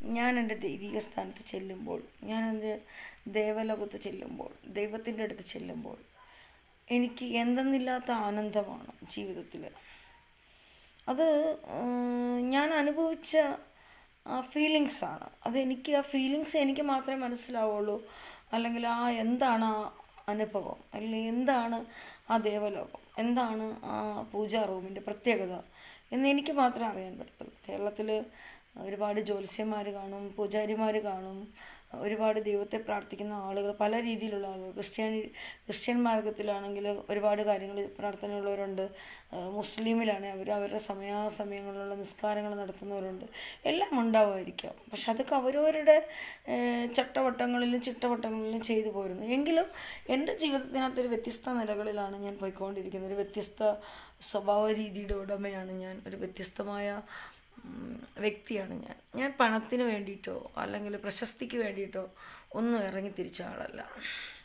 ഞാൻ എൻ്റെ ദൈവിക സ്ഥാനത്ത് ചെല്ലുമ്പോൾ ഞാൻ എൻ്റെ ദേവലോകത്ത് ചെല്ലുമ്പോൾ ദൈവത്തിൻ്റെ അടുത്ത് ചെല്ലുമ്പോൾ എനിക്ക് എന്തെന്നില്ലാത്ത ആനന്ദമാണ് ജീവിതത്തിൽ അത് ഏഹ്, ഞാൻ അനുഭവിച്ച ഫീലിങ്സാണ് അതെനിക്ക് ആ ഫീലിങ്സ് എനിക്ക് മാത്രമേ മനസ്സിലാവുള്ളൂ അല്ലെങ്കിൽ ആ എന്താണ് ആ അനുഭവം അല്ലെങ്കിൽ എന്താണ് ആ ദേവലോകം എന്താണ് ആ പൂജാ റൂമിൻ്റെ പ്രത്യേകത എന്ന് എനിക്ക് മാത്രമേ അറിയാൻ പറ്റത്തുള്ളൂ കേരളത്തിൽ ഒരുപാട് ജ്യോത്സ്യന്മാർ കാണും പൂജാരിമാർ കാണും ഒരുപാട് ദൈവത്തെ പ്രാർത്ഥിക്കുന്ന ആളുകൾ പല രീതിയിലുള്ള ആളുകൾ ക്രിസ്ത്യാനി ക്രിസ്ത്യൻ മാർഗത്തിലാണെങ്കിൽ ഒരുപാട് കാര്യങ്ങൾ പ്രാർത്ഥനയുള്ളവരുണ്ട് ഏഹ് മുസ്ലിമിലാണെങ്കിൽ അവർ അവരുടെ സമയാസമയങ്ങളിലുള്ള നിസ്കാരങ്ങൾ നടത്തുന്നവരുണ്ട് എല്ലാം ഉണ്ടാവുമായിരിക്കാം പക്ഷെ അതൊക്കെ അവരവരുടെ ഏഹ് ചട്ടവട്ടങ്ങളിലും ചിട്ടവട്ടങ്ങളിലും ചെയ്തു പോരുന്നു എങ്കിലും എൻ്റെ ജീവിതത്തിനകത്തൊരു വ്യത്യസ്ത നിലകളിലാണ് ഞാൻ പോയിക്കൊണ്ടിരിക്കുന്നത് ഒരു വ്യത്യസ്ത സ്വഭാവ രീതിയുടെ ഉടമയാണ് ഞാൻ ഒരു വ്യത്യസ്തമായ ഉം, വ്യക്തിയാണ് ഞാൻ ഞാൻ പണത്തിന് വേണ്ടിയിട്ടോ അല്ലെങ്കിൽ പ്രശസ്തിക്ക് വേണ്ടിയിട്ടോ ഒന്നും ഇറങ്ങി തിരിച്ച ആളല്ല